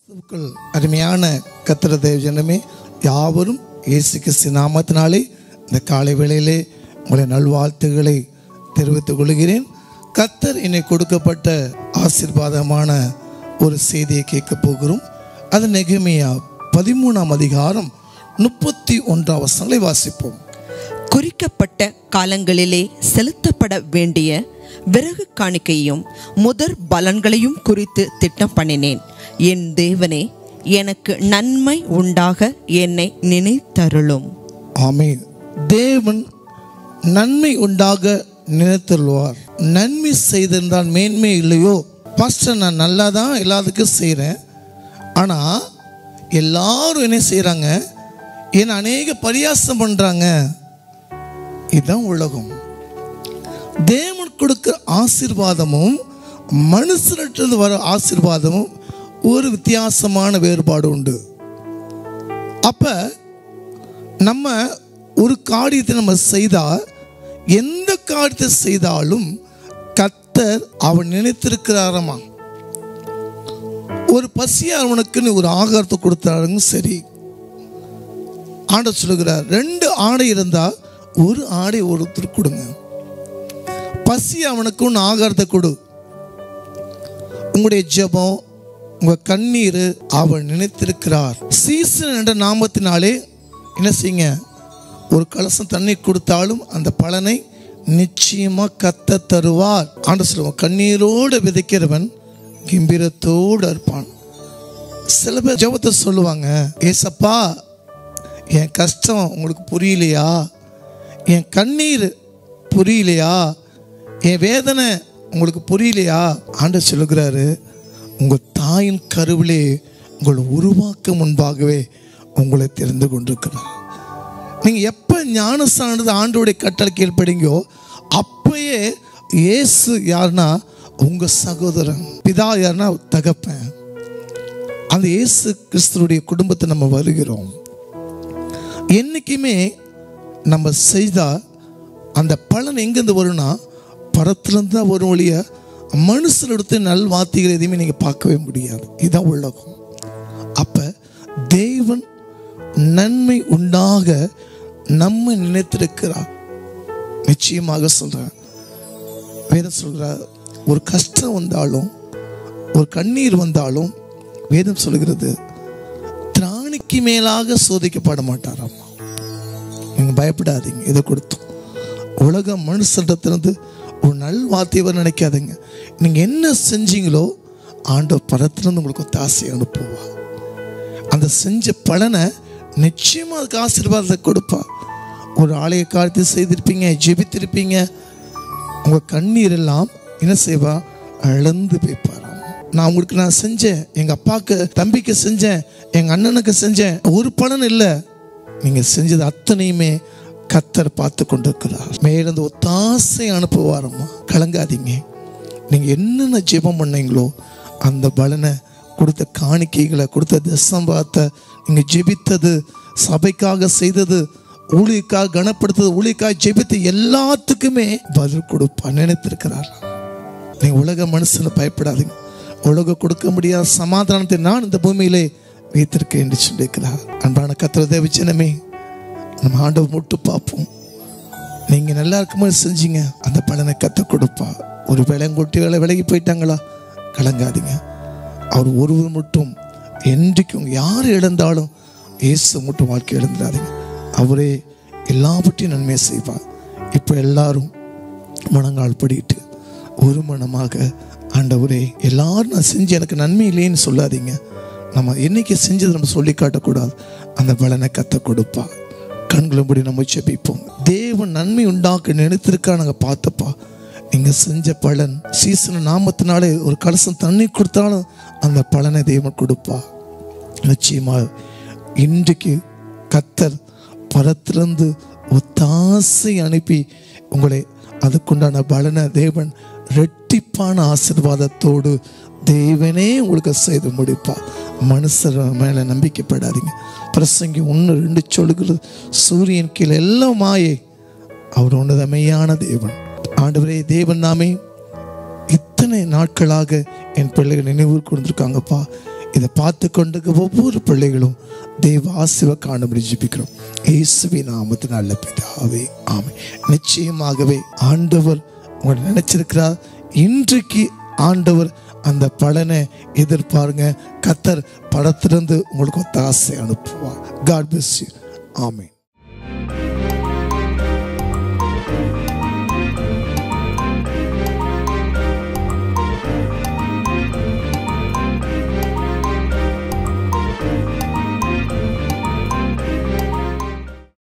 கிறிஸ்துவுக்குள் அருமையான கத்திர தேவ ஜனமே யாவரும் இயேசு கிறிஸ்து நாமத்தினாலே இந்த காலை வேளையிலே உங்களை நல்வாழ்த்துக்களை தெரிவித்துக் கொள்கிறேன் கத்தர் என்னை கொடுக்கப்பட்ட ஆசீர்வாதமான ஒரு செய்தியை கேட்க போகிறோம் அது நெகமியா பதிமூணாம் அதிகாரம் முப்பத்தி ஒன்றாம் வசனங்களை வாசிப்போம் குறிக்கப்பட்ட காலங்களிலே செலுத்தப்பட வேண்டிய விறகு காணிக்கையும் முதற் பலன்களையும் குறித்து திட்டம் பண்ணினேன் என் தேவனே எனக்கு நன்மை உண்டாக என்னை நினைத்தருளும் ஆமென் தேவன் நன்மை உண்டாக நினைத்தருள்வார் நன்மை செய்திருந்தால் மேன்மை இல்லையோ பாஸ்டர் நான் நல்லா தான் எல்லாத்துக்கும் செய்கிறேன் ஆனால் எல்லாரும் என்ன செய்கிறாங்க என்னை அநேக பரியாசம் பண்ணுறாங்க இதுதான் உலகம் தேவன் கொடுக்கிற ஆசீர்வாதமும் மனுஷனிட்டிருந்து வர ஆசீர்வாதமும் ஒரு வித்தியாசமான வேறுபாடு உண்டு அப்போ நம்ம ஒரு காரியத்தை நம்ம செய்தால் எந்த காரியத்தை செய்தாலும் கத்தர் அவன் நினைத்திருக்கிறாரமா ஒரு பசியாளவனுக்குன்னு ஒரு ஆகாரத்தை கொடுத்தாருங்க சரி ஆண்டவர் சொல்லுகிறார் ரெண்டு ஆடை இருந்தால் ஒரு ஆடை ஒருத்தர் கொடுங்க பசி அவனுக்கு ஒன்று ஆகாரத்தை கொடு உங்களுடைய ஜெபம் உங்க கண்ணீர் அவன் நினைத்திருக்கிறார் சீசன் என்ற நாமத்தினாலே என்ன செய்யுங்க ஒரு கலசம் தண்ணி கொடுத்தாலும் அந்த பலனை நிச்சயமா கத்த தருவார் ஆண்டு சொல்லுவோம் கண்ணீரோடு விதைக்கிறவன் கிம்பீரத்தோடு இருப்பான் சில பேர் ஜெபத்தை சொல்லுவாங்க ஏசப்பா என் கஷ்டம் உங்களுக்கு புரியலையா என் கண்ணீர் புரியலையா என் வேதனை உங்களுக்கு புரியலையா ஆண்டவர் சொல்லுகிறாரு உங்கள் தாயின் கருவிலே உங்களை உருவாக்க முன்பாகவே உங்களை தெரிந்து கொண்டிருக்கிறார் நீங்கள் எப்போ ஞானஸ்தானது ஆண்டோடைய கட்டளை கீழ்ப்படிங்கோ அப்பயே இயேசு யாருன்னா உங்கள் சகோதரன் பிதா யாருன்னா தகப்பன் அந்த இயேசு கிறிஸ்துடைய குடும்பத்தை நம்ம வருகிறோம் என்றைக்குமே நம்ம செய்தால் அந்த பலன் எங்கேருந்து வரும்னா பரத்துலேருந்து தான் வரும் ஒழிய மனுஷனெடுத்து நல்வார்த்தைகள் எதையுமே நீங்கள் பார்க்கவே முடியாது இதுதான் உலகம் அப்போ தேவன் நன்மை உண்டாக நம்ம நினைத்திருக்கிறார் நிச்சயமாக சொல்கிறேன் வேதம் சொல்கிறார் ஒரு கஷ்டம் வந்தாலும் ஒரு கண்ணீர் வந்தாலும் வேதம் சொல்கிறது திராணிக்கு மேலாக சோதிக்கப்பட மாட்டாராம் நீங்கள் பயப்படாதீங்க இதை கொடுத்தோம் உலக மனுஷத்திலிருந்து ஒரு நல் வார்த்தையவர் நினைக்காதீங்க நீங்கள் என்ன செஞ்சீங்களோ ஆண்டவர் பரத்திலிருந்து உங்களுக்கு ஒரு தாசை அனுப்புவா அந்த செஞ்ச பலனை நிச்சயமாக அதுக்கு ஆசீர்வாதத்தை கொடுப்பா ஒரு ஆலய காரியத்தை செய்திருப்பீங்க ஜெபித்திருப்பீங்க உங்கள் கண்ணீர் எல்லாம் என்ன செய்வா இழந்து போய்ப்பாராம் நான் உங்களுக்கு நான் செஞ்சேன் எங்கள் அப்பாவுக்கு தம்பிக்கு செஞ்சேன் எங்கள் அண்ணனுக்கு செஞ்சேன் ஒரு பலன் இல்லை நீங்கள் செஞ்சது அத்தனையுமே கத்தர் பார்த்து கொண்டிருக்கிறார் மேலிருந்து ஒத்தாசை அனுப்புவாரம்மா கலங்காதீங்க நீங்கள் என்னென்ன ஜெபம் பண்ணீங்களோ அந்த பலனை கொடுத்த காணிக்கைகளை கொடுத்த தசம்பாத்தை நீங்கள் ஜெபித்தது சபைக்காக செய்தது ஊழியக்காக கனப்படுத்தது ஊழியக்காக ஜெபித்து எல்லாத்துக்குமே பதில் கொடுப்பா நினைத்திருக்கிறார் நீங்கள் உலக மனுஷனை பயப்படாதீங்க உலக கொடுக்க முடியாத சமாதானத்தை நான் இந்த பூமியிலே வைத்திருக்கேன் என்று சொல்லியிருக்கிறார் அன்பான கத்திர தேவச்சனமே நம்ம ஆண்டவர் முட்டு பார்ப்போம் நீங்கள் நல்லா இருக்கும்போது செஞ்சீங்க அந்த பலனை கத்த கொடுப்பா ஒரு விலங்குட்டி வேலை விலகி போயிட்டாங்களா கலங்காதீங்க அவர் ஒருவர் மட்டும் என்றைக்கும் யார் இழந்தாலும் இயேசு மட்டும் வாழ்க்கை இழந்துடாதீங்க அவரே எல்லாவற்றையும் நன்மையை செய்வார் இப்போ எல்லாரும் மனங்கால் படிட்டு ஒரு மனமாக ஆண்டவரே எல்லாரும் நான் செஞ்சு எனக்கு நன்மை இல்லைன்னு சொல்லாதீங்க நம்ம என்னைக்கு செஞ்சதை நம்ம சொல்லி காட்டக்கூடாது அந்த பலனை கத்த கொடுப்பா கண்களும்படி நம்ம செபிப்போம் தேவன் நன்மை உண்டாக்க நினைத்திருக்கா நாங்கள் பார்த்தப்பா நீங்கள் செஞ்ச பலன் சீசன நாமத்தினாலே ஒரு கலசம் தண்ணி கொடுத்தாலும் அந்த பலனை தேவன் கொடுப்பா நிச்சயமாக இன்றைக்கு கத்தர் பரத்திலிருந்து ஒத்தாசை அனுப்பி உங்களை அதுக்குண்டான பலனை தேவன் ரெட்டிப்பான ஆசிர்வாதத்தோடு தேவனே உங்களுக்கு செய்து முடிப்பா மனுஷர் மேலே நம்பிக்கைப்படாதீங்க பிரசங்கி ஒன்று ரெண்டு சொல்லுகிறது சூரியன் கீழே எல்லாம் மாயை அவர் உன்னதமையான தேவன் ஆண்டவரே தேவன் நாமே இத்தனை நாட்களாக என் பிள்ளைகள் நினைவு கொடுத்துருக்காங்கப்பா இதை பார்த்து கொண்டு ஒவ்வொரு பிள்ளைகளும் தெய்வ ஆசிவ காணும்படி ஜெபிக்கிறோம் இயேசுவி நாமத்து நல்ல பிதாவே ஆமை நிச்சயமாகவே ஆண்டவர் உங்களை நினைச்சிருக்கிறார் இன்றைக்கு ஆண்டவர் அந்த பலனை எதிர்பாருங்க கத்தர் படத்திலிருந்து உங்களுக்கு ஒத்த ஆசை அனுப்புவார் காட் பிளஸ் யூ ஆமென்